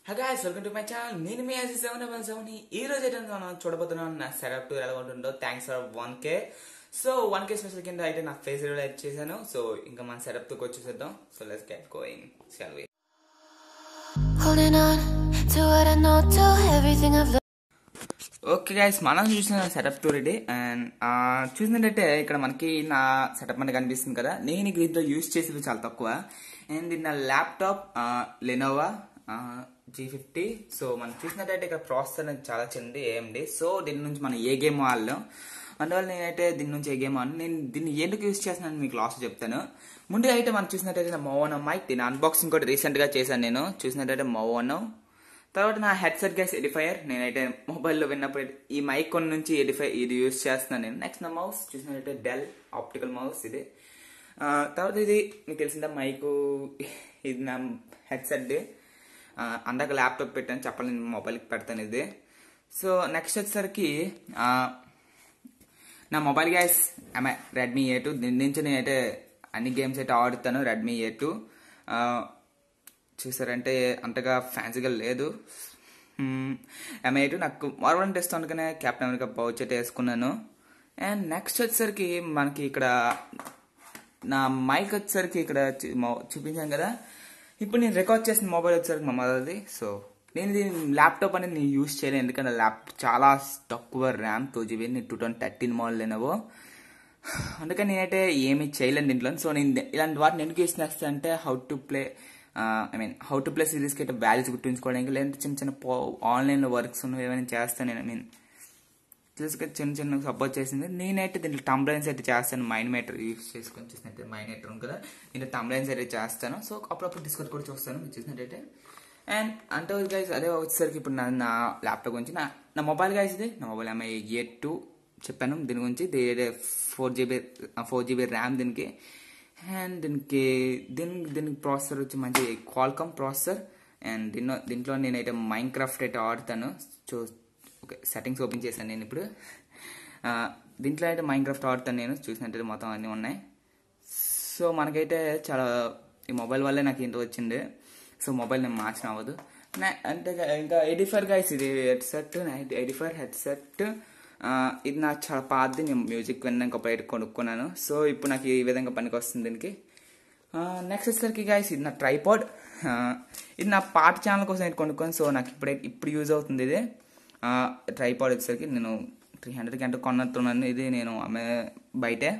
High guys welcome to my channel నేను మీ Aji seven one seven ఈ రోజు అయితే మనం చూడబోతున్నాం నా సెటప్ టూర్ ఎలా ఉంటుందో thanks for one K so one K special కింద అయితే నా ఫేస్ రివీల్ అయితే చేశాను సో ఇంకా మన సెటప్ తో వచ్చేసేద్దాం so let's get going shall we Holding on to what I know, to everything I've learned. Okay guys మనం చూసిన సెటప్ టూర్ ఇది అండ్ చూసినట్టయితే ఇక్కడ మనకి నా సెటప్ అనేది కనిపిస్తుంది కదా నేను ఇక దీంట్లో యూస్ చేసేది చాలా తక్కువ అండ్ ఇది నా laptop Lenovo G fifty so మనం చూసినట్టయితే ఇక్కడ ప్రాసెసర్ అనేది చాలా చిన్నది ఏఎండి సో దీని నుంచి మనం ఏ గేమ్ ఆడలేం అందువల్ల నేనైతే దీని నుంచి ఏ గేమ్ ఆడను నేను దీన్ని ఎందుకు యూస్ చేస్తున్నాను మీకు లాస్ట్ చెప్తాను ముందుగా అయితే మనం చూసినట్టయితే నా మోవోనో మైక్ దీని అన్బాక్సింగ్ కూడా రీసెంట్గా చేశాను నేను చూసినట్టయితే మోవోనో తర్వాత నా హెడ్సెట్ గ్యాస్ ఎడిఫైయర్ నేనైతే మొబైల్లో విన్నప్పుడు ఈ మైక్ కొన్ని నుంచి ఎడిఫై ఇది యూస్ చేస్తున్నాను నేను నెక్స్ట్ నా మౌస్ చూసినట్టయితే డెల్ ఆప్టికల్ మౌస్ ఇది ఆ, తర్వాత ఇది మీకు తెలిసిందా మైకు ఇది నా హెడ్సెట్ అందాక ల్యాప్టాప్ పెట్టాను చెప్పాలి నేను మొబైల్కి పెడతాను ఇది సో నెక్స్ట్ వచ్చేసరికి ఆ, నా మొబైల్ గ్యాస్ ఐ రెడ్మీ ఏ టూ దీని నుంచి నేనైతే అన్ని గేమ్స్ అయితే ఆడుతాను రెడ్మీ ఏ టూ చూసారంటే అంతగా ఫ్యాన్సీగా లేదు ఎంఐ టూ నాకు మార్వల్ టెస్ట్ అందుకనే క్యాప్టెన్ అమెరికా పౌచ్ అయితే వేసుకున్నాను అండ్ నెక్స్ట్ వచ్చేసరికి మనకి ఇక్కడ నా మైక్ వచ్చేసరికి ఇక్కడ చూ- మో- చూపించాను కదా ఇప్పుడు నేను రికార్డ్ చేసిన మొబైల్ వచ్చేసరికి మా మదర్ది సో నేను దీని ల్యాప్టాప్ అనేది నేను యూస్ చేయలేను ఎందుకంటే ల్యాప్ చాలా తక్కువ ర్యామ్ టూ జీబీ నేను two thousand thirteen model Lenovo అందుకని నేనైతే ఏమీ చేయలేను దీంట్లో సో నేను ది- ఇలాంటి వాటిని ఎందుకు యూస్ చేస్తా అంటే how to play I mean how to play సిరీస్కి అయితే వాల్యూస్ గుర్తుంచుకోవడానికి లేదంటే చిన్న చిన్న పో ఆన్లైన్లో వర్క్స్ ఉన్నవి ఏమైనా చేస్తాను నేను ఐ మీన్ తెలుసుగా చిన్న చిన్న సపోర్ట్ చేసింది నేనైతే దీంట్లో టంబ్లైన్స్ అయితే చేస్తాను మైండ్ మేటర్ యూస్ చేసుకొని చూసినట్టే మైండ్ మేటర్ ఉంది కదా దీంట్లో టంబ్లైన్స్ అయితే చేస్తాను సో అప్పుడప్పుడు డిస్కౌంట్ కూడా చూస్తాను మీరు చూసినట్టయితే అండ్ అంటే గైస్ అదే వచ్చేసరికి ఇప్పుడు నా నా ల్యాప్టాప్ గురించి నా నా మొబైల్ గైస్ ఇది నా మొబైల్ ఎంఐ ఏ టూ చెప్పాను దీని గురించి four GB four GB RAM దీనికి అండ్ దీనికి దీని దీనికి ప్రాసెసర్ వచ్చి మంచి క్వాల్కమ్ ప్రాసెసర్ అండ్ దీనిలో దీంట్లో నేనైతే మైండ్ క్రాఫ్ట్ అయితే ఆడుతాను చూ ఓకే సెట్టింగ్స్ ఓపెన్ చేశాను నేను ఇప్పుడు ఆ, దీంట్లో అయితే మైండ్ క్రాఫ్ట్ ఆడుతాను నేను చూసినట్టయితే మొత్తం అన్నీ ఉన్నాయి సో మనకైతే చాలా ఈ మొబైల్ వల్లే నాకు ఇంత వచ్చింది సో మొబైల్ నేను మార్చిన అవ్వదు నా- అంటే ఇంకా ఎయిటీ ఫైవ్ గైస్ ఇది హెడ్సెట్ ఎయిటీ ఫైవ్ హెడ్సెట్ ఇది నాకు చాలా పాతది నేను మ్యూజిక్ విన్నాక బయట కొనుక్కున్నాను సో ఇప్పుడు నాకు ఈ విధంగా పనికి వస్తుంది దీనికి నెక్స్ట్ వచ్చేసరికి గైస్ ఇది నా ట్రైపాడ్ ఇది నా పాట ఛానల్ కోసం నేను కొనుక్కొని సో నాకు ఇప్పుడే ఇప్పుడు యూజ్ అవుతుంది ఇది ట్రైపాడ్ వచ్చేసరికి నేను త్రీ హండ్రెడ్కి అంటే కొన్నట్టున్నాను ఇది నేను ఆమె బయటే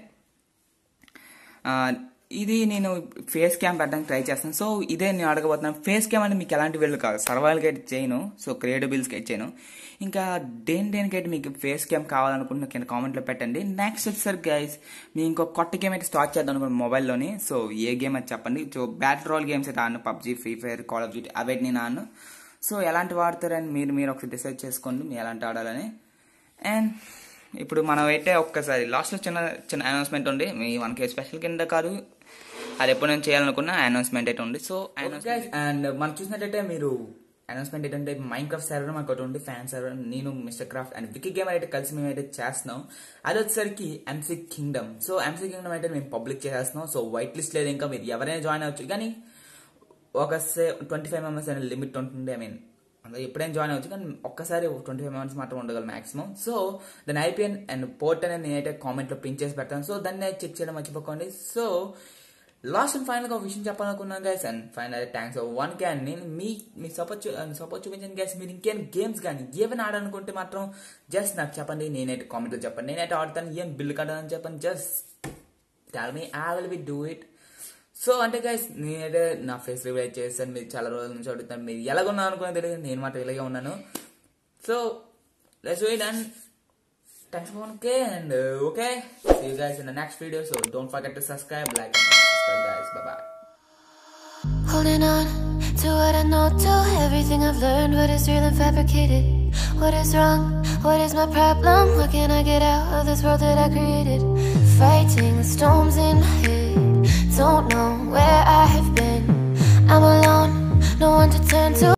ఆ, ఇది నేను ఫేస్ క్యామ్ పెట్టడానికి ట్రై చేస్తాను సో ఇదే నేను అడగబోతున్నాను ఫేస్ క్యామ్ అంటే మీకు ఎలాంటి వీళ్ళు కాదు సర్వైవల్కి అయితే చేయను సో క్రియేటబుల్స్కి అయితే చేయను ఇంకా దేని దేనికైతే మీకు ఫేస్ క్యామ్ కావాలనుకుంటున్న కింద కామెంట్లో పెట్టండి నెక్స్ట్ వచ్చేసరికి గైస్ మీ ఇంకో కొత్త గేమ్ అయితే స్టార్ట్ చేద్దాం అనుకున్నాను మొబైల్లోని సో ఏ గేమ్ అది చెప్పండి సో బ్యాట్ రోల్ గేమ్స్ అయితే ఆడను PUBG free fire call of duty అవైతే నేను ఆడను సో ఎలాంటి వాడతారని మీరు మీరు ఒకసారి డిసైడ్ చేసుకోండి మీరు ఎలాంటి ఆడాలని అండ్ ఇప్పుడు మనం అయితే ఒక్కసారి లాస్ట్లో చిన్న చిన్న అనౌన్స్మెంట్ ఉంది మీ వన్ కే స్పెషల్ కింద కాదు అది ఎప్పుడు నేను చేయాలనుకున్నా అనౌన్స్మెంట్ అయితే ఉంది సో అండ్ మనం చూసినట్టయితే మీరు అనౌన్స్మెంట్ ఏంటంటే మైండ్ క్రాఫ్ట్ సర్వర్ మనకు ఒకటి ఉంది ఫ్యాన్ సర్వర్ నేను Minecraft and wiki game అయితే కలిసి మేము అయితే చేస్తున్నాం అది వచ్చేసరికి MC kingdom so MC kingdom అయితే మేము పబ్లిక్ చేసేస్తున్నాం సో వైట్ లిస్ట్ లేదు ఇంకా మీరు ఎవరైనా జాయిన్ అవ్వచ్చు కానీ ఒక సే ట్వంటీ ఫైవ్ మెంబర్స్ అనే లిమిట్ ఉంటుంది ఐ మీన్ అందులో ఎప్పుడైనా జాయిన్ అవ్వచ్చు కానీ ఒక్కసారి ట్వంటీ ఫైవ్ మెంబర్స్ మాత్రం ఉండగలరు మాక్సిమం సో దాని ఐపీఎన్ అండ్ పోర్ట్ అనేది నేనైతే కామెంట్లో పిన్ చేసి పెడతాను సో దాన్ని చెక్ చేయడం మర్చిపోకండి సో లాస్ట్ అండ్ ఫైనల్ గా ఒక విషయం చెప్పాలనుకున్నాను guys and final thanks one K and నేను మీ మీ సపోర్ట్ సపోర్ట్ చూపించండి గైస్ మీరు ఇంకేం గేమ్స్ కానీ ఏమైనా ఆడాలనుకుంటే మాత్రం జస్ట్ నాకు చెప్పండి నేనైతే కామెంట్లో చెప్పండి నేనైతే ఆడతాను ఏం బిల్ కట్టాలని చెప్పండి just tell me I will be do it so అంటే గైస్ నేనైతే నా ఫేస్ రివైజ్ చేస్తాను మీరు చాలా రోజుల నుంచి అడుగుతాను మీరు ఎలాగున్నా అనుకునే తెలియదు నేను మాత్రం ఇలాగే ఉన్నాను so let's wait and thanks for okay and okay see you guys in the next video so don't forget to subscribe like guys bye bye Holding on to what I know, to everything I've learned, what is real and fabricated. What is wrong? What is my problem? What can I get out of this world that I created? Fighting the storms in my head. Don't know where I have been. I'm alone, no one to turn to.